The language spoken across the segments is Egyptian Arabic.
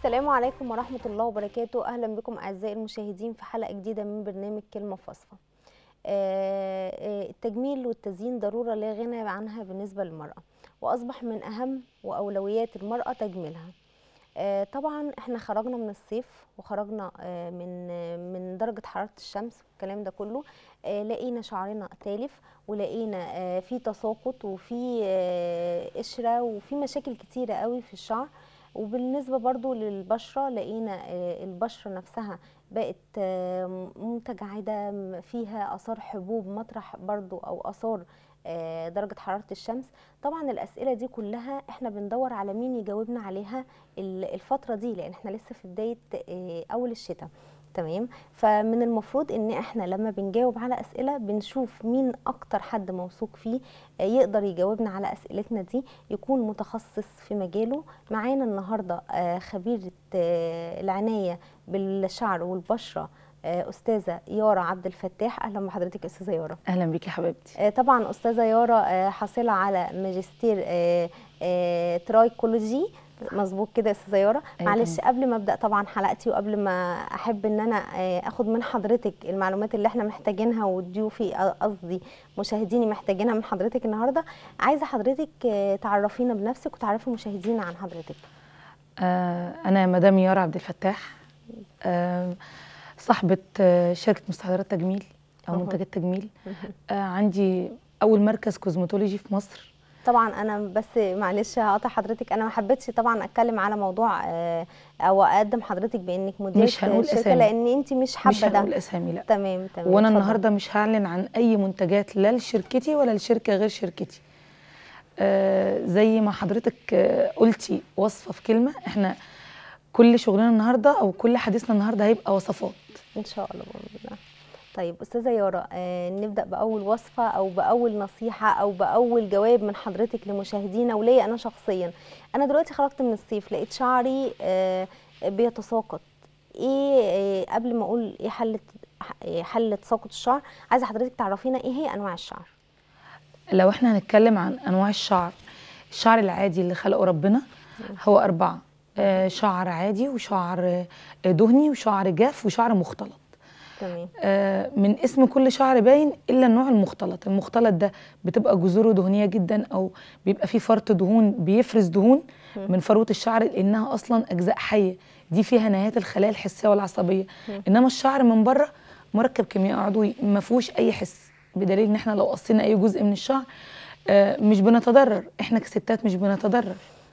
السلام عليكم ورحمة الله وبركاته أهلا بكم أعزائي المشاهدين في حلقة جديدة من برنامج كلمة فاصفة آه، آه، التجميل والتزيين ضرورة لا غنى عنها بالنسبة للمرأة وأصبح من أهم وأولويات المرأة تجميلها آه، طبعا احنا خرجنا من الصيف وخرجنا آه، من آه، من درجة حرارة الشمس والكلام ده كله آه، لقينا شعرنا تالف ولقينا آه، في تساقط وفي آه، قشرة وفي مشاكل كتيرة قوي في الشعر وبالنسبة برضو للبشرة لقينا آه، البشرة نفسها بقت آه، متجعدة م- فيها آثار حبوب مطرح برضو أو آثار آه، درجة حرارة الشمس طبعا الأسئلة دي كلها احنا بندور على مين يجاوبنا عليها ال- الفترة دي لأن احنا لسه في بداية آه، أول الشتاء تمام فمن المفروض ان احنا لما بنجاوب على اسئله بنشوف مين اكتر حد موثوق فيه آه، يقدر يجاوبنا على اسئلتنا دي يكون متخصص في مجاله معانا النهارده آه، خبيره آه، العنايه بالشعر والبشره آه، استاذه يارا عبد الفتاح اهلا بحضرتك يا استاذه يارا اهلا بيكي حبيبتي آه، طبعا استاذه يارا آه، حاصله على ماجستير آه، آه، ترايكولوجي مظبوط كده يا استاذه يارا أيوة معلش تمام. قبل ما ابدا طبعا حلقتي وقبل ما احب ان انا آه، اخد من حضرتك المعلومات اللي احنا محتاجينها وضيوفي آه، قصدي مشاهديني محتاجينها من حضرتك النهارده عايزه حضرتك آه، تعرفينا بنفسك وتعرفي مشاهدينا عن حضرتك آه انا مدام يارا عبد الفتاح آه صاحبه آه شركه مستحضرات تجميل او أها. منتجات تجميل آه عندي اول مركز كوزمتولوجي في مصر طبعا انا بس معلش هقطع حضرتك انا ما حبيتش طبعا اتكلم على موضوع آه، او اقدم حضرتك بانك مديره مش هنقول شركه أسامي. لان انت مش حابه مش ده هنقول اسامي لا تمام تمام وانا اتفضل. النهارده مش هعلن عن اي منتجات لا لشركتي ولا لشركه غير شركتي آه زي ما حضرتك آه قلتي وصفه في كلمه احنا كل شغلنا النهارده او كل حديثنا النهارده هيبقى وصفات ان شاء الله باذن الله طيب استاذه يارا آه نبدا باول وصفه او باول نصيحه او باول جواب من حضرتك لمشاهدينا وليا انا شخصيا انا دلوقتي خرجت من الصيف لقيت شعري آه بيتساقط ايه آه قبل ما اقول ايه حل إيه حل تساقط الشعر عايزه حضرتك تعرفينا ايه هي انواع الشعر لو احنا هنتكلم عن انواع الشعر الشعر العادي اللي خلقه ربنا هو اربعه آه شعر عادي وشعر آه، دهني وشعر جاف وشعر مختلط تمام آه من اسم كل شعر باين الا النوع المختلط المختلط ده بتبقى جذوره دهنيه جدا او بيبقى فيه فرط دهون بيفرز دهون من فروه الشعر لانها اصلا اجزاء حيه دي فيها نهايات الخلايا الحسيه والعصبيه انما الشعر من بره مركب كيميائي عضوي ما فيهوش اي حس بدليل ان احنا لو قصينا اي جزء من الشعر آه مش بنتضرر احنا كستات مش بنتضرر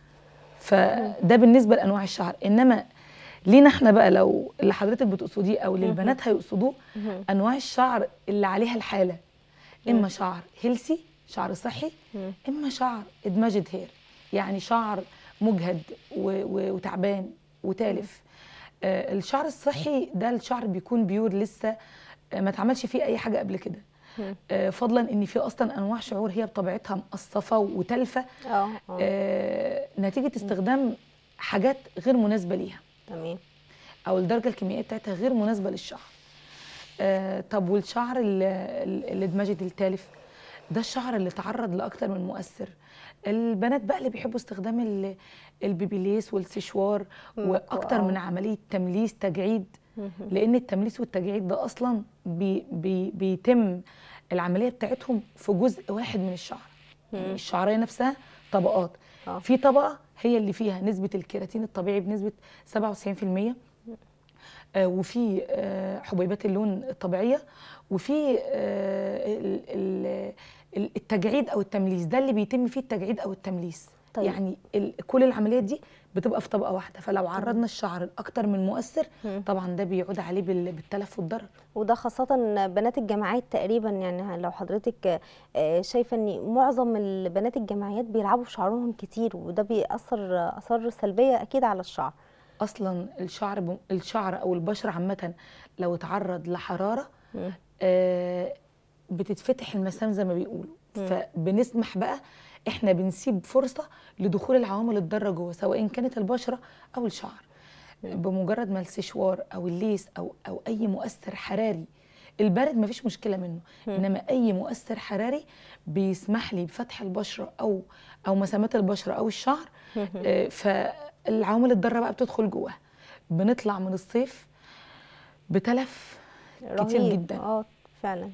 فده بالنسبه لانواع الشعر انما لينا احنا بقى لو اللي حضرتك بتقصديه او للبنات هيقصدوه انواع الشعر اللي عليها الحاله اما شعر هيلسي شعر صحي اما شعر ادماجد هير يعني شعر مجهد و- و- وتعبان وتالف آه الشعر الصحي ده الشعر بيكون بيور لسه آه ما اتعملش فيه اي حاجه قبل كده آه فضلا ان في اصلا انواع شعور هي بطبيعتها مقصفه وتالفه اه اه آه نتيجه استخدام حاجات غير مناسبه ليها تمام او الدرجه الكيميائيه بتاعتها غير مناسبه للشعر آه طب والشعر ال- ال- اللي اتمجد التالف ده الشعر اللي تعرض لاكتر من مؤثر البنات بقى اللي بيحبوا استخدام ال- البيبيليس والسشوار واكتر من عمليه تمليس تجعيد لان التمليس والتجعيد ده اصلا بي بي بيتم العمليه بتاعتهم في جزء واحد من الشعر يعني الشعريه نفسها طبقات آه. في طبقه هي اللي فيها نسبه الكيراتين الطبيعي بنسبه 97% آه، وفي آه، حبيبات اللون الطبيعيه وفي آه، ال- ال- ال- التجعيد او التمليس ده اللي بيتم فيه التجعيد او التمليس طيب. يعني ال- كل العمليات دي بتبقى في طبقه واحده فلو عرضنا الشعر لاكتر من مؤثر طبعا ده بيعود عليه بال- بالتلف والضرر وده خاصة بنات الجامعات تقريبا يعني لو حضرتك آه، شايفة ان معظم البنات الجامعيات بيلعبوا في شعرهم كتير وده بيأثر آثار سلبية أكيد على الشعر اصلا الشعر ب... الشعر او البشره عامه لو اتعرض لحراره آه بتتفتح المسام زي ما بيقولوا فبنسمح بقى احنا بنسيب فرصه لدخول العوامل الضاره جوه سواء كانت البشره او الشعر بمجرد ما السشوار او الليس او او اي مؤثر حراري البرد مفيش مشكله منه انما اي مؤثر حراري بيسمح لي بفتح البشره او او مسامات البشره او الشعر آه، ف العوامل الضاره بقى بتدخل جواها بنطلع من الصيف بتلف كتير رهيب. جدا. اه فعلا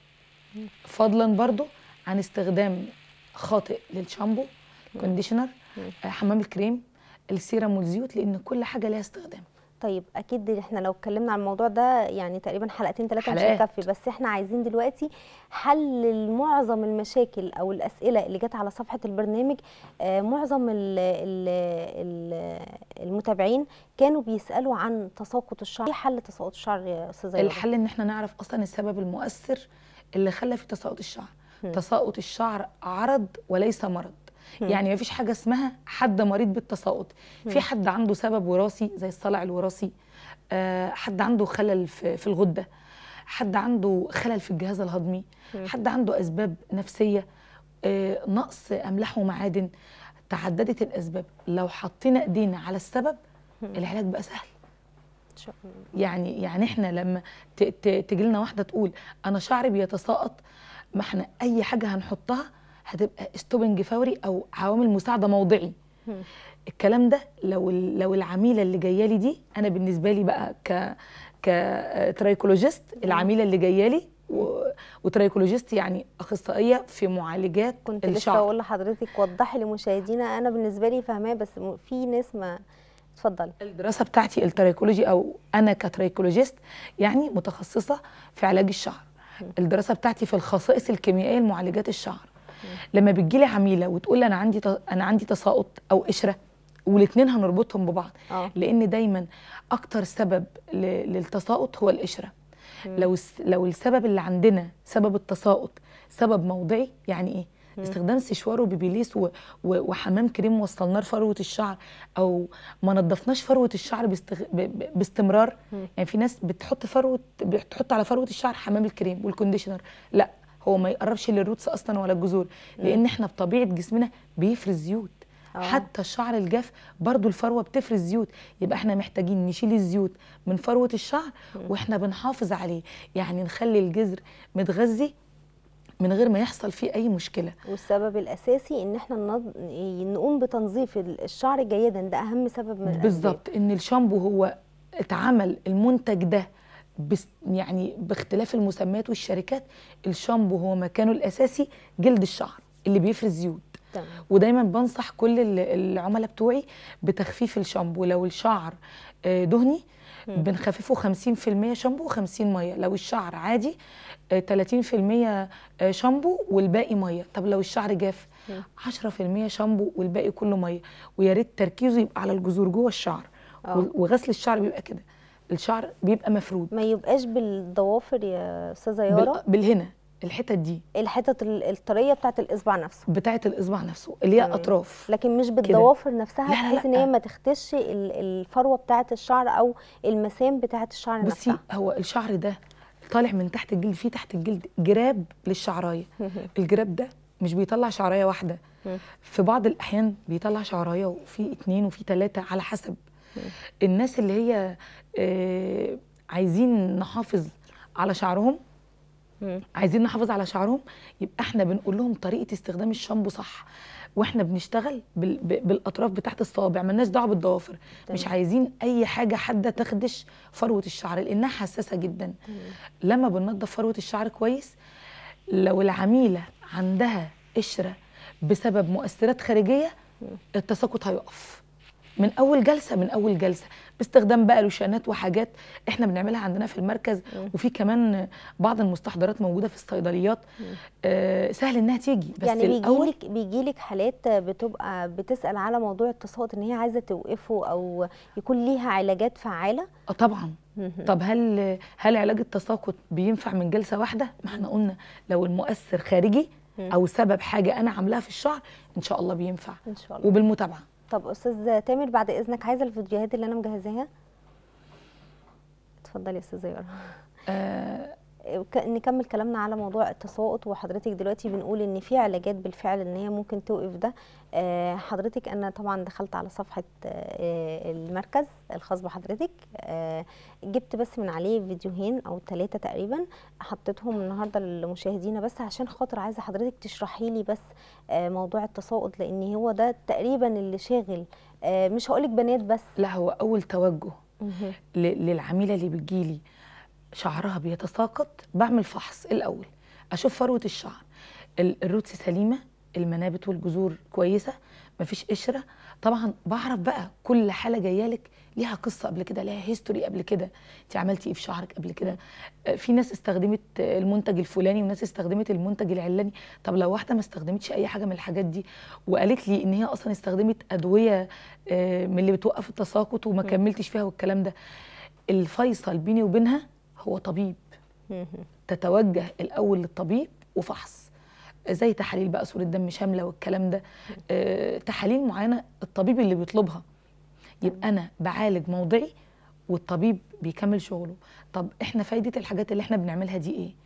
فضلا برضو عن استخدام خاطئ للشامبو كونديشنر آه، حمام الكريم السيرم والزيوت لان كل حاجه ليها استخدام طيب اكيد احنا لو اتكلمنا عن الموضوع ده يعني تقريبا حلقتين ثلاثه مش حلقات. هيكفي بس احنا عايزين دلوقتي حل لمعظم المشاكل او الاسئله اللي جت على صفحه البرنامج آه معظم ال ال ال المتابعين كانوا بيسالوا عن تساقط الشعر ايه حل تساقط الشعر يا استاذه يارا؟ الحل ان احنا نعرف اصلا السبب المؤثر اللي خلى في تساقط الشعر مم. تساقط الشعر عرض وليس مرض مم. يعني مفيش حاجه اسمها حد مريض بالتساقط في حد عنده سبب وراثي زي الصلع الوراثي آه، حد عنده خلل في في الغده حد عنده خلل في الجهاز الهضمي مم. حد عنده اسباب نفسيه آه، نقص املاح ومعادن تعددت الاسباب لو حطينا ايدينا على السبب العلاج بقى سهل إن شاء الله. يعني يعني احنا لما تجي لنا واحده تقول انا شعري بيتساقط ما احنا اي حاجه هنحطها هتبقى ستوبنج فوري او عوامل مساعده موضعي مم. الكلام ده لو ال- لو العميله اللي جايه لي دي انا بالنسبه لي بقى ك كترايكولوجيست العميله اللي جايه لي و- وترايكولوجيست يعني اخصائيه في معالجات كنت لسه الشعر اقول لحضرتك وضحي لمشاهدينا انا بالنسبه لي فاهماه بس م- في ناس ما اتفضلي الدراسه بتاعتي الترايكولوجي او انا كترايكولوجيست يعني متخصصه في علاج الشعر الدراسه بتاعتي في الخصائص الكيميائيه لمعالجات الشعر لما بتجيلي عميله وتقول لي انا عندي ت- انا عندي تساقط او قشره والاثنين هنربطهم ببعض اه لان دايما اكتر سبب ل- للتساقط هو القشره لو الس- لو السبب اللي عندنا سبب التساقط سبب موضعي يعني ايه استخدام سشوار وبيبيليس و- و- وحمام كريم وصلناه لفروه الشعر او ما نضفناش فروه الشعر باستغ... ب... ب... باستمرار يعني في ناس بتحط فروه بتحط على فروه الشعر حمام الكريم والكونديشنر لا هو ما يقربش للروتس اصلا ولا الجذور لان احنا بطبيعه جسمنا بيفرز زيوت آه. حتى الشعر الجاف برضو الفروه بتفرز زيوت يبقى احنا محتاجين نشيل الزيوت من فروه الشعر واحنا بنحافظ عليه يعني نخلي الجذر متغذي من غير ما يحصل فيه اي مشكله والسبب الاساسي ان احنا نض... نقوم بتنظيف الشعر جيدا ده اهم سبب من الأسباب. بالظبط ان الشامبو هو اتعمل المنتج ده بس يعني باختلاف المسميات والشركات الشامبو هو مكانه الاساسي جلد الشعر اللي بيفرز زيوت تمام ودايما بنصح كل ال- العملاء بتوعي بتخفيف الشامبو لو الشعر آه، دهني بنخففه 50% شامبو و50 ميه لو الشعر عادي آه، 30% آه، شامبو والباقي ميه طب لو الشعر جاف 10% شامبو والباقي كله ميه ويا ريت تركيزه يبقى على الجذور جوه الشعر آه. و- وغسل الشعر بيبقى كده الشعر بيبقى مفرود ما يبقاش بالضوافر يا استاذه يارا بال- بالهنا الحتت دي الحتت ال- الطريه بتاعت الاصبع نفسه بتاعه الاصبع نفسه اللي هي تمام. اطراف لكن مش بالضوافر نفسها لا، لا، بحيث ان لا. هي ما تختش ال- الفروه بتاعت الشعر او المسام بتاعت الشعر بصي نفسها هو الشعر ده طالع من تحت الجلد فيه تحت الجلد جراب للشعرايه الجراب ده مش بيطلع شعرايه واحده في بعض الاحيان بيطلع شعرايه وفي اتنين وفي تلاته على حسب الناس اللي هي آه، عايزين نحافظ على شعرهم مم. عايزين نحافظ على شعرهم يبقى احنا بنقول لهم طريقه استخدام الشامبو صح واحنا بنشتغل بال... ب- بالاطراف بتاعت الصوابع ملناش دعوه بالضوافر مش تمام. عايزين اي حاجه حاده تخدش فروه الشعر لانها حساسه جدا لما بننضف فروه الشعر كويس لو العميله عندها قشره بسبب مؤثرات خارجيه التساقط هيقف من اول جلسه من اول جلسه باستخدام بقى لوشانات وحاجات احنا بنعملها عندنا في المركز وفي كمان بعض المستحضرات موجوده في الصيدليات آه سهل انها تيجي بس يعني الاول بيجيلك بيجيلك حالات بتبقى بتسال على موضوع التساقط ان هي عايزه توقفه او يكون ليها علاجات فعاله اه طبعا طب هل هل علاج التساقط بينفع من جلسه واحده ما احنا قلنا لو المؤثر خارجي او سبب حاجه انا عاملاها في الشعر ان شاء الله بينفع ان شاء الله وبالمتابعه طب استاذ تامر بعد اذنك عايزه الفيديوهات اللي انا مجهزاها اتفضلي يا استاذه يارا آه ك- نكمل كلامنا على موضوع التساقط وحضرتك دلوقتي بنقول ان في علاجات بالفعل ان هي ممكن توقف ده آه، حضرتك انا طبعا دخلت على صفحه آه، المركز الخاص بحضرتك آه، جبت بس من عليه فيديوهين او ثلاثه تقريبا حطيتهم النهارده لمشاهدينا بس عشان خاطر عايزه حضرتك تشرحي لي بس آه، موضوع التساقط لان هو ده تقريبا اللي شاغل آه، مش هقولك بنات بس لا هو اول توجه مهم. ل- للعميله اللي بتجيلي شعرها بيتساقط بعمل فحص الاول اشوف فروه الشعر ال- الروتس سليمه المنابت والجذور كويسه مفيش قشره طبعا بعرف بقى كل حاله جايه لك ليها قصه قبل كده ليها هيستوري قبل كده انت عملتي ايه في شعرك قبل كده آه، في ناس استخدمت آه، المنتج الفلاني وناس استخدمت المنتج العلاني طب لو واحده ما استخدمتش اي حاجه من الحاجات دي وقالت لي ان هي اصلا استخدمت ادويه آه، من اللي بتوقف التساقط وما كملتش فيها والكلام ده الفيصل بيني وبينها هو طبيب مهم. تتوجه الاول للطبيب وفحص زي تحاليل بقى صوره دم شامله والكلام ده آه، تحاليل معينه الطبيب اللي بيطلبها يبقى انا بعالج موضعي والطبيب بيكمل شغله طب احنا فايده الحاجات اللي احنا بنعملها دي ايه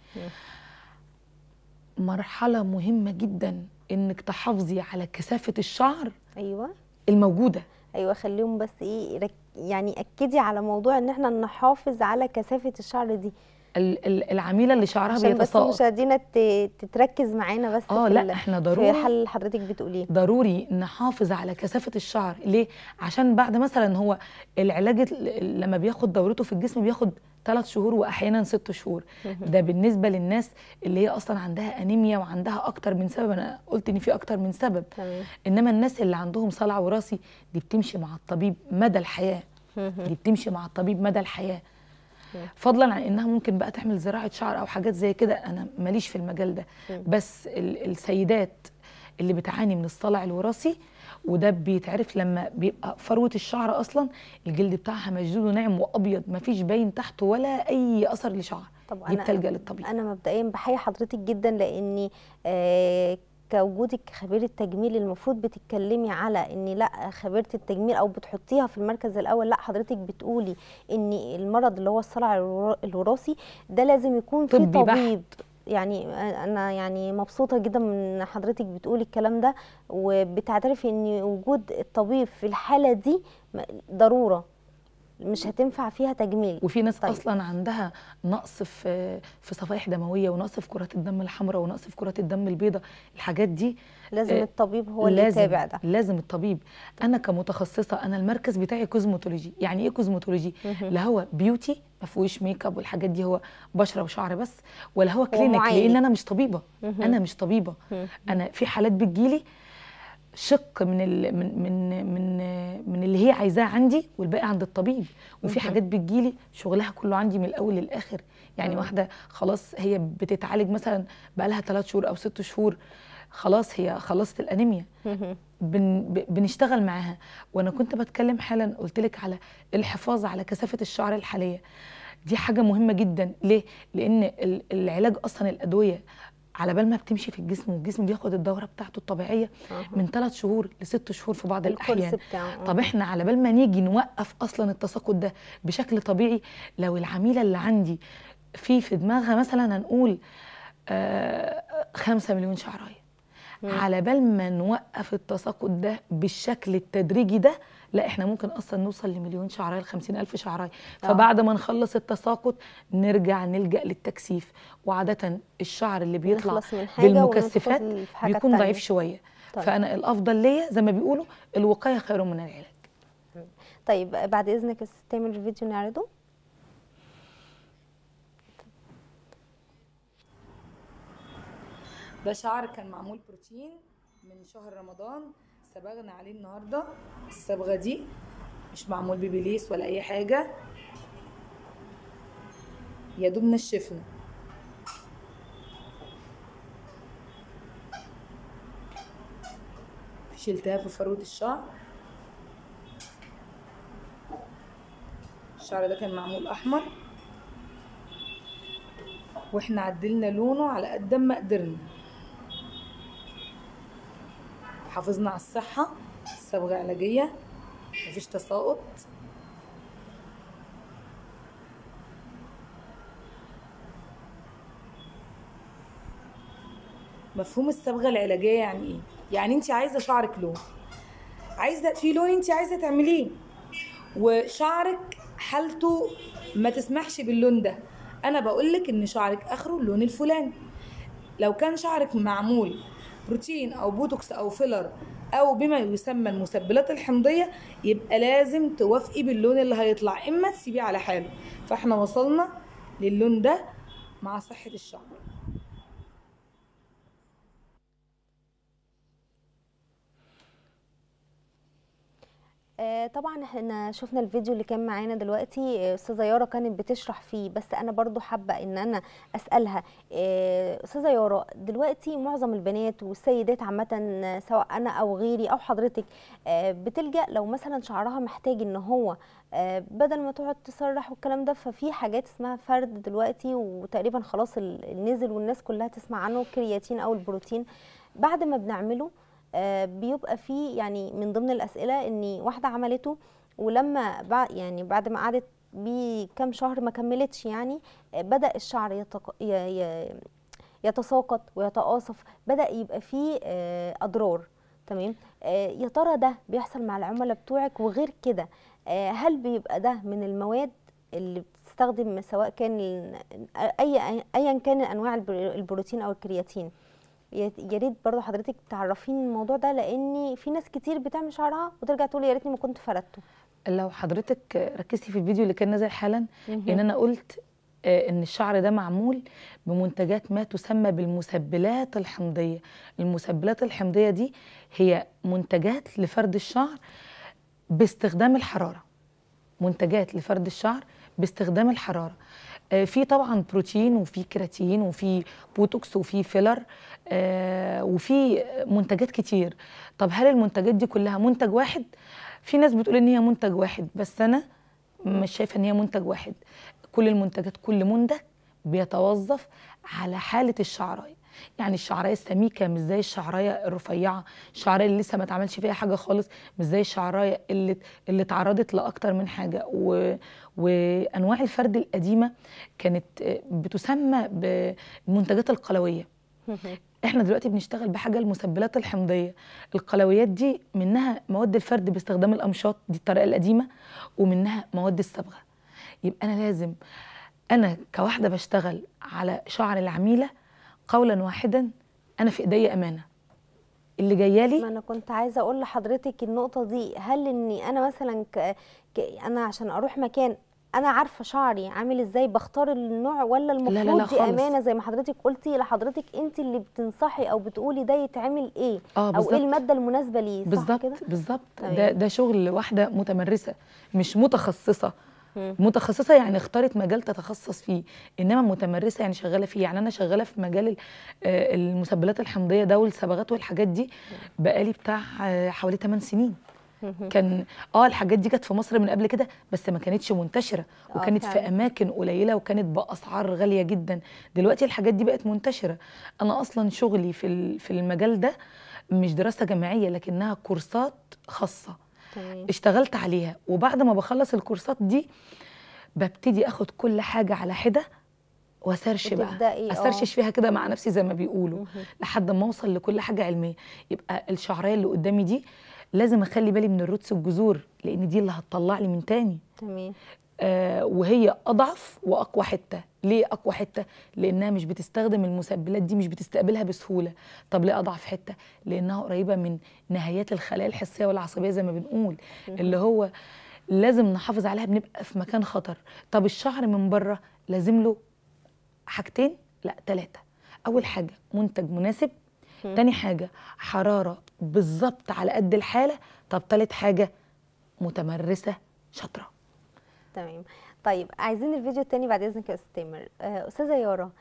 مرحله مهمه جدا انك تحافظي على كثافه الشعر ايوه الموجوده ايوه خليهم بس ايه رك... يعني اكدي على موضوع ان احنا نحافظ على كثافه الشعر دي ال- ال- العميله اللي شعرها عشان بس بيتساقط مشاهدينا ت- تتركز معانا بس اه في لا ال- احنا في ضروري حل اللي حضرتك بتقوليه ضروري نحافظ على كثافه الشعر ليه عشان بعد مثلا هو العلاج ال- لما بياخد دورته في الجسم بياخد ثلاث شهور واحيانا ست شهور ده بالنسبه للناس اللي هي اصلا عندها انيميا وعندها اكتر من سبب انا قلت ان في اكتر من سبب تمام انما الناس اللي عندهم صلع وراثي دي بتمشي مع الطبيب مدى الحياه دي بتمشي مع الطبيب مدى الحياه فضلا عن انها ممكن بقى تعمل زراعه شعر او حاجات زي كده انا ماليش في المجال ده بس ال- السيدات اللي بتعاني من الصلع الوراثي وده بيتعرف لما بيبقى فروه الشعر اصلا الجلد بتاعها مشدود وناعم وابيض مفيش باين تحته ولا اي اثر لشعر طب دي أنا- بتلجا للطبيب انا مبدئيا بحيي حضرتك جدا لاني آه كوجودك خبيرة تجميل المفروض بتتكلمي على ان لا خبيرة التجميل او بتحطيها في المركز الاول لا حضرتك بتقولي ان المرض اللي هو الصلع الورا- الوراثي ده لازم يكون فيه طبي بحت. طبيب يعني انا يعني مبسوطه جدا من حضرتك بتقولي الكلام ده وبتعترفي ان وجود الطبيب في الحاله دي م- ضروره مش هتنفع فيها تجميل وفي ناس طيب. طيب. اصلا عندها نقص في في صفائح دمويه ونقص في كرات الدم الحمراء ونقص في كرات الدم البيضاء الحاجات دي لازم آه، الطبيب هو اللي لازم يتابع ده لازم الطبيب انا كمتخصصه انا المركز بتاعي كوزمتولوجي يعني ايه كوزمتولوجي لا هو بيوتي ما فيهوش ميك اب والحاجات دي هو بشره وشعر بس ولا هو كلينيك معالج. لان انا مش طبيبه انا مش طبيبه انا في حالات بتجيلي شق من ال من من من من اللي هي عايزاه عندي والباقي عند الطبيب وفي حاجات بتجيلي شغلها كله عندي من الاول للاخر يعني واحده خلاص هي بتتعالج مثلا بقى لها 3 شهور او 6 شهور خلاص هي خلصت الانيميا بن ب- بنشتغل معاها وانا كنت بتكلم حالا قلت لك على الحفاظ على كثافه الشعر الحاليه دي حاجه مهمه جدا ليه لان ال- العلاج اصلا الادويه على بال ما بتمشي في الجسم والجسم بياخد الدوره بتاعته الطبيعيه من ثلاث شهور لست شهور في بعض الكورس الاحيان بتاعه طب احنا على بال ما نيجي نوقف اصلا التساقط ده بشكل طبيعي لو العميله اللي عندي في في دماغها مثلا هنقول آه خمسة مليون شعرايه على بال ما نوقف التساقط ده بالشكل التدريجي ده لا احنا ممكن اصلا نوصل لمليون شعرايه ل ألف شعرايه فبعد ما نخلص التساقط نرجع نلجا للتكثيف وعاده الشعر اللي بيطلع نخلص من حاجة بالمكثفات وندخل في حاجة بيكون تانية. ضعيف شويه طيب. فانا الافضل ليا زي ما بيقولوا الوقايه خير من العلاج طيب بعد اذنك بس تعمل الفيديو نعرضه ده شعر كان معمول بروتين من شهر رمضان صبغنا عليه النهارده الصبغه دي مش معمول ببليس ولا اي حاجه يا دوب نشفنا شلتها في فروه الشعر الشعر ده كان معمول احمر واحنا عدلنا لونه على قد ما قدرنا حافظنا على الصحة صبغة علاجية مفيش تساقط مفهوم الصبغه العلاجيه يعني ايه يعني انت عايزه شعرك لون عايزه في لون انت عايزه تعمليه وشعرك حالته ما تسمحش باللون ده انا بقول لك ان شعرك اخره اللون الفلاني لو كان شعرك معمول بروتين او بوتوكس او فيلر او بما يسمى المسبلات الحمضيه يبقى لازم توافقي باللون اللي هيطلع اما تسيبيه على حاله فاحنا وصلنا للون ده مع صحه الشعر آه، طبعا احنا شفنا الفيديو اللي كان معانا دلوقتي آه، استاذه يارا كانت بتشرح فيه بس انا برضو حابه ان انا اسالها آه، استاذه يارا دلوقتي معظم البنات والسيدات عامه آه، سواء انا او غيري او حضرتك آه، بتلجا لو مثلا شعرها محتاج ان هو آه، بدل ما تقعد تسرح والكلام ده ففي حاجات اسمها فرد دلوقتي وتقريبا خلاص ال- نزل والناس كلها تسمع عنه الكرياتين او البروتين بعد ما بنعمله آه، بيبقى فيه يعني من ضمن الاسئله ان واحده عملته ولما بعد يعني بعد ما قعدت بيه كام شهر ما كملتش يعني آه، بدا الشعر يتق... ي... ي... يتساقط ويتقاصف بدا يبقى فيه آه، اضرار تمام آه، يا ترى ده بيحصل مع العملاء بتوعك وغير كده آه، هل بيبقى ده من المواد اللي بتستخدم سواء كان ال- اي ايا كان انواع البر- البروتين او الكرياتين يا يا ريت برضه حضرتك تعرفيني الموضوع ده لان في ناس كتير بتعمل شعرها وترجع تقول يا ريتني ما كنت فردته لو حضرتك ركزتي في الفيديو اللي كان نازل حالا مهم. ان انا قلت آه، ان الشعر ده معمول بمنتجات ما تسمى بالمسبلات الحمضيه المسبلات الحمضيه دي هي منتجات لفرد الشعر باستخدام الحراره منتجات لفرد الشعر باستخدام الحراره آه، في طبعا بروتين وفي كراتين وفي بوتوكس وفي فيلر آه، وفي منتجات كتير طب هل المنتجات دي كلها منتج واحد في ناس بتقول ان هي منتج واحد بس انا مش شايفه ان هي منتج واحد كل المنتجات كل منتج بيتوظف على حاله الشعرايه يعني الشعرايه السميكه مش زي الشعرايه الرفيعه الشعرايه اللي لسه ما اتعملش فيها حاجه خالص مش زي الشعرايه اللي اللي اتعرضت لاكتر من حاجه و... وانواع الفرد القديمه كانت آه، بتسمى بالمنتجات القلويه احنا دلوقتي بنشتغل بحاجه المسبلات الحمضيه القلويات دي منها مواد الفرد باستخدام الامشاط دي الطريقه القديمه ومنها مواد الصبغه يبقى انا لازم انا كواحده بشتغل على شعر العميله قولا واحدا انا في ايديا امانه اللي جايه ما لي انا كنت عايزه اقول لحضرتك النقطه دي هل اني انا مثلا ك... ك... انا عشان اروح مكان انا عارفه شعري عامل ازاي بختار النوع ولا لا لا المفروض دي خالص. امانه زي ما حضرتك قلتي لحضرتك انت اللي بتنصحي او بتقولي ده يتعمل ايه اه او بالظبط ايه الماده المناسبه ليه صح بالظبط كده بالظبط تمام. ده ده شغل واحده متمرسه مش متخصصه مم. متخصصه يعني اختارت مجال تتخصص فيه انما متمرسه يعني شغاله فيه يعني انا شغاله في مجال ال- آه، المسبلات الحمضيه ده والصبغات والحاجات دي بقالي بتاع آه، حوالي 8 سنين كان اه الحاجات دي كانت في مصر من قبل كده بس ما كانتش منتشره آه، وكانت في فعلا. اماكن قليله وكانت باسعار غاليه جدا دلوقتي الحاجات دي بقت منتشره انا اصلا شغلي في ال- في المجال ده مش دراسه جامعيه لكنها كورسات خاصه تمام اشتغلت عليها وبعد ما بخلص الكورسات دي ببتدي اخد كل حاجه على حده واسرش بقى وتبدأي، آه. اسرشش فيها كده مع نفسي زي ما بيقولوا لحد ما اوصل لكل حاجه علميه يبقى الشعريه اللي قدامي دي لازم اخلي بالي من الروتس الجذور لان دي اللي هتطلع لي من تاني تمام آه وهي اضعف واقوى حته ليه اقوى حته لانها مش بتستخدم المسبلات دي مش بتستقبلها بسهوله طب ليه اضعف حته لانها قريبه من نهايات الخلايا الحسيه والعصبيه زي ما بنقول اللي هو لازم نحافظ عليها بنبقى في مكان خطر طب الشعر من بره لازم له حاجتين لا ثلاثه اول حاجه منتج مناسب تاني حاجه حراره بالظبط على قد الحاله طب تالت حاجه متمرسه شاطره تمام طيب عايزين الفيديو التاني بعد اذنك يا استاذ تامر آه، استاذه يارا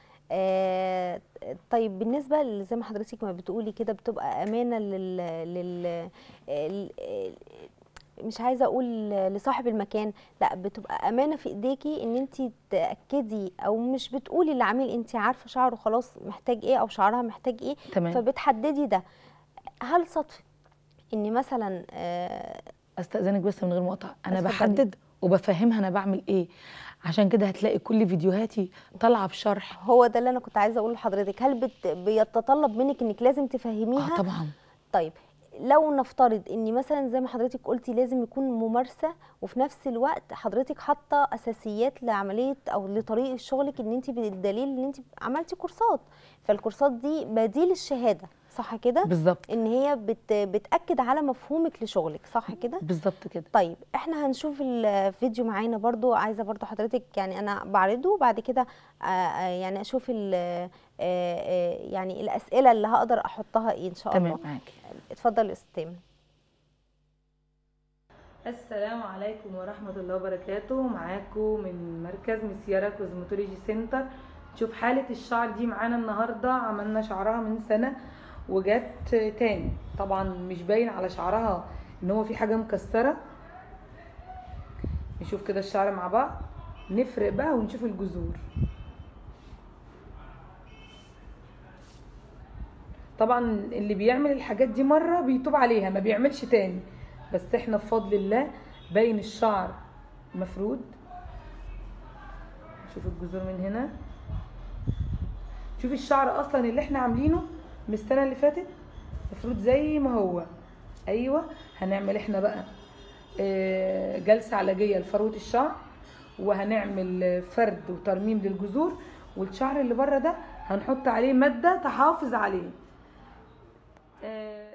آه طيب بالنسبه ل- زي ما حضرتك ما بتقولي كده بتبقى امانه لل, لل... ال- ال- مش عايزه اقول لصاحب المكان لا بتبقى امانه في ايديكي ان انت تاكدي او مش بتقولي للعميل انت عارفه شعره خلاص محتاج ايه او شعرها محتاج ايه تمام. فبتحددي ده هل صدفه ان مثلا آه استاذنك بس من غير مقاطعه انا اتفضلي. بحدد وبفهمها انا بعمل ايه عشان كده هتلاقي كل فيديوهاتي طالعه بشرح هو ده اللي انا كنت عايزه اقوله لحضرتك هل بت... بيتطلب منك انك لازم تفهميها اه طبعا طيب لو نفترض ان مثلا زي ما حضرتك قلتي لازم يكون ممارسه وفي نفس الوقت حضرتك حاطه اساسيات لعمليه او لطريقه شغلك ان انت بالدليل ان انت عملتي كورسات فالكورسات دي بديل الشهاده صح كده بالظبط ان هي بت... بتاكد على مفهومك لشغلك صح كده بالظبط كده طيب احنا هنشوف الفيديو معانا برضو عايزه برضو حضرتك يعني انا بعرضه وبعد كده آه، آه، يعني اشوف ال- آه، آه، يعني الاسئله اللي هقدر احطها ايه ان شاء الله تمام معاكي اتفضل يا استاذ تامر. السلام عليكم ورحمة الله وبركاته معاكم من مركز مسيرة كوزمتولوجي سنتر نشوف حالة الشعر دي معانا النهاردة عملنا شعرها من سنة وجت تاني طبعا مش باين على شعرها ان هو في حاجة مكسرة نشوف كده الشعر مع بعض نفرق بقى ونشوف الجذور طبعا اللي بيعمل الحاجات دي مرة بيتوب عليها ما بيعملش تاني بس احنا بفضل الله باين الشعر مفرود شوف الجذور من هنا شوف الشعر اصلا اللي احنا عاملينه من السنه اللي فاتت مفروض زي ما هو ايوه هنعمل احنا بقى آه، جلسه علاجيه لفروه الشعر وهنعمل فرد وترميم للجذور والشعر اللي بره ده هنحط عليه ماده تحافظ عليه آه،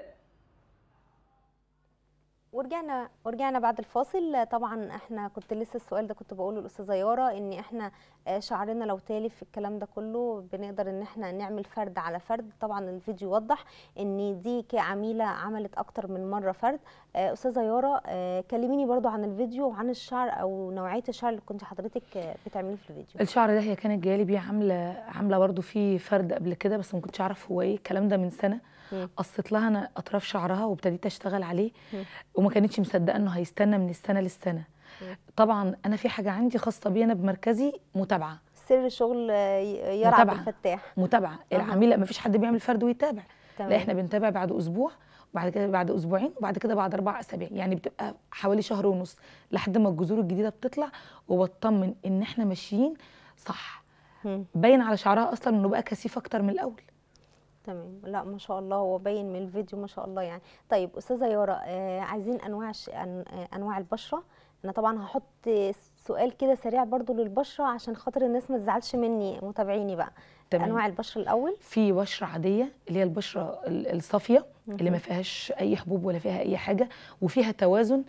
ورجعنا ورجعنا بعد الفاصل طبعا احنا كنت لسه السؤال ده كنت بقوله للاستاذه يارا ان احنا آه، شعرنا لو تالف في الكلام ده كله بنقدر ان احنا نعمل فرد على فرد طبعا الفيديو يوضح ان دي كعميله عملت اكتر من مره فرد آه، استاذه يارا آه، كلميني برضو عن الفيديو وعن الشعر او نوعيه الشعر اللي كنت حضرتك آه، بتعمليه في الفيديو الشعر ده هي كانت جايه لي بيه عامله عامله برضه فيه فرد قبل كده بس ما كنتش اعرف هو ايه الكلام ده من سنه مم. قصيت لها انا اطراف شعرها وابتديت اشتغل عليه مم. وما كانتش مصدقه انه هيستنى من السنه للسنه مم. طبعا انا في حاجه عندي خاصه بي انا بمركزي متابعه سر شغل آه، يرعى متابعة. بالفتاح متابعه العميله ما فيش حد بيعمل فرد ويتابع تمام. لا احنا بنتابع بعد اسبوع وبعد كده بعد اسبوعين وبعد كده بعد اربع اسابيع يعني بتبقى حوالي شهر ونص لحد ما الجذور الجديده بتطلع وبطمن ان احنا ماشيين صح مم. باين على شعرها اصلا انه بقى كثيف اكتر من الاول تمام لا ما شاء الله هو باين من الفيديو ما شاء الله يعني طيب استاذه يارا آه عايزين انواع ش... أن... آه انواع البشره انا طبعا هحط سؤال كده سريع برضو للبشره عشان خاطر الناس ما تزعلش مني متابعيني بقى تمام. انواع البشره الاول في بشره عاديه اللي هي البشره ال- الصافيه اللي ما فيهاش اي حبوب ولا فيها اي حاجه وفيها توازن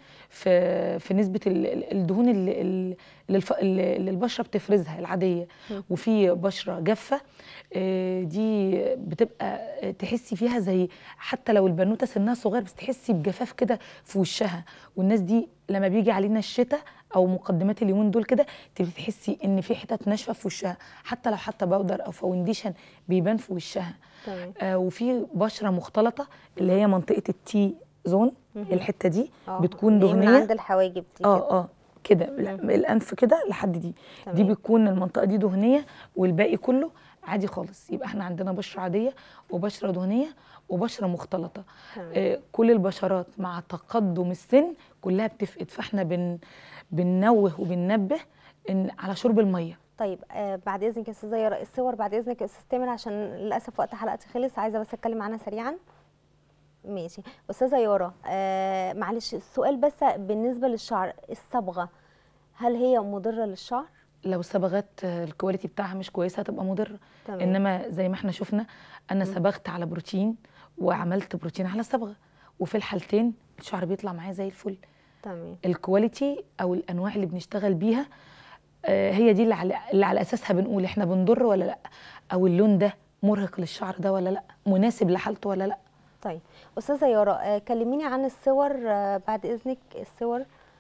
في في نسبه ال- ال- الدهون اللي, اللي, الف- اللي اللي البشره بتفرزها العاديه مم. وفي بشره جافه آه، دي بتبقى تحسي فيها زي حتى لو البنوته سنها صغير بس تحسي بجفاف كده في وشها والناس دي لما بيجي علينا الشتاء او مقدمات اليومين دول كده تبتدي تحسي ان في حتت ناشفه في وشها حتى لو حتى باودر او فاونديشن بيبان في وشها تمام آه وفي بشره مختلطه اللي هي منطقه التي زون مهم. الحته دي آه، بتكون اللي هي من دهنيه عند الحواجب دي كده. اه اه كده ال- الانف كده لحد دي دي تمام. بتكون المنطقه دي دهنيه والباقي كله عادي خالص يبقى احنا عندنا بشره عاديه وبشره دهنيه وبشره مختلطه تمام. آه كل البشرات مع تقدم السن كلها بتفقد فاحنا بن بننوه وبننبه ان على شرب الميه طيب آه بعد اذنك يا استاذه يارا الصور بعد اذنك يا استاذ تامر عشان للاسف وقت حلقتي خلص عايزه بس اتكلم عنها سريعا ماشي استاذه يارا آه معلش السؤال بس بالنسبه للشعر الصبغه هل هي مضره للشعر لو صبغات آه، الكواليتي بتاعها مش كويسه هتبقى مضره تمام. انما زي ما احنا شفنا انا صبغت على بروتين وعملت بروتين على صبغه وفي الحالتين الشعر بيطلع معايا زي الفل تمام الكواليتي او الانواع اللي بنشتغل بيها آه، هي دي اللي على, اللي على اساسها بنقول احنا بنضر ولا لا او اللون ده مرهق للشعر ده ولا لا مناسب لحالته ولا لا طيب استاذه يارا آه كلميني عن الصور آه بعد اذنك الصور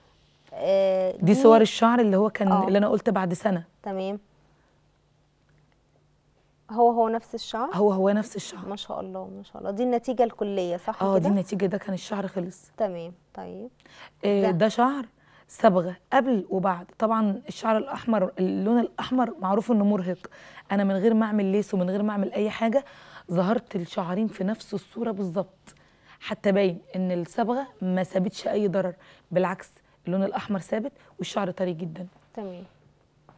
آه دي صور الشعر اللي هو كان آه. اللي انا قلت بعد سنه تمام هو هو نفس الشعر هو هو نفس الشعر ما شاء الله ما شاء الله دي النتيجه الكليه صح اه دي كده النتيجه ده كان الشعر خلص تمام طيب آه، ده. ده شعر صبغه قبل وبعد طبعا الشعر الاحمر اللون الاحمر معروف انه مرهق انا من غير ما اعمل ليس ومن غير ما اعمل اي حاجه ظهرت الشعرين في نفس الصوره بالظبط حتى باين ان الصبغه ما سابتش اي ضرر بالعكس اللون الاحمر ثابت والشعر طري جدا تمام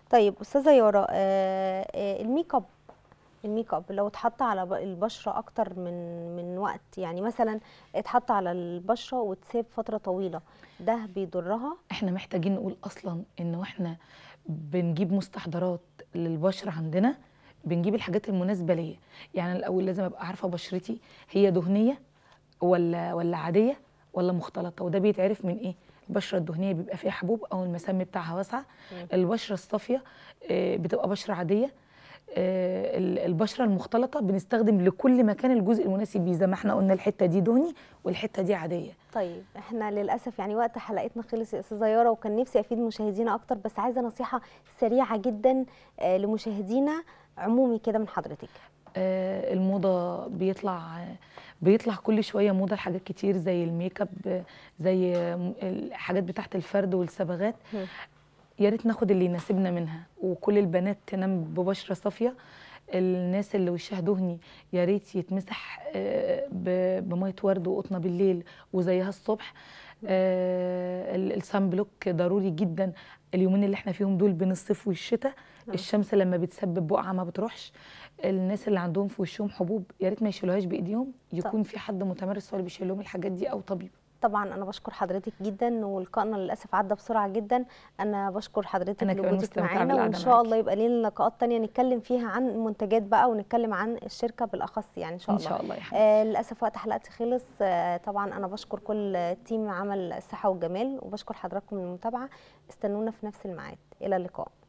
طيب استاذه يارا آه، آه، الميك اب الميك اب لو اتحط على ب- البشره اكتر من من وقت يعني مثلا اتحط على البشره وتساب فتره طويله ده بيضرها احنا محتاجين نقول اصلا انه احنا بنجيب مستحضرات للبشره عندنا بنجيب الحاجات المناسبه ليا يعني أنا الاول لازم ابقى عارفه بشرتي هي دهنيه ولا ولا عاديه ولا مختلطه وده بيتعرف من ايه البشره الدهنيه بيبقى فيها حبوب او المسام بتاعها واسعه مم. البشره الصافيه آه، بتبقى بشره عاديه آه، ال- البشره المختلطه بنستخدم لكل مكان الجزء المناسب بيه زي ما احنا قلنا الحته دي دهني والحته دي عاديه طيب احنا للاسف يعني وقت حلقتنا خلص يا استاذه يارا وكان نفسي افيد مشاهدينا اكتر بس عايزه نصيحه سريعه جدا آه، لمشاهدينا عمومي كده من حضرتك آه، الموضة بيطلع بيطلع كل شوية موضة لحاجات كتير زي الميك اب آه، زي آه، الحاجات بتاعت الفرد والصبغات مم. يا ريت ناخد اللي يناسبنا منها وكل البنات تنام ببشرة صافية الناس اللي وشها دهني يا ريت يتمسح آه، ب- بمية ورد وقطنة بالليل وزيها الصبح آه، ال- السان بلوك ضروري جدا اليومين اللي احنا فيهم دول بين الصيف والشتاء نعم. الشمس لما بتسبب بقعه ما بتروحش الناس اللي عندهم في وشهم حبوب يا ريت ما يشيلوهاش بايديهم يكون في حد متمرس هو اللي بيشيل لهم الحاجات دي او طبيب طبعا انا بشكر حضرتك جدا ولقائنا للاسف عدى بسرعه جدا انا بشكر حضرتك أنا كمان لوجودك مستمتعة معانا وان بالقعدة شاء معاكي. الله يبقى لنا لقاءات تانية نتكلم فيها عن المنتجات بقى ونتكلم عن الشركه بالاخص يعني ان شاء ان الله شاء الله يا حبيبي آه للاسف وقت حلقتي خلص آه طبعا انا بشكر كل تيم عمل الصحه والجمال وبشكر حضراتكم من المتابعه استنونا في نفس الميعاد الى اللقاء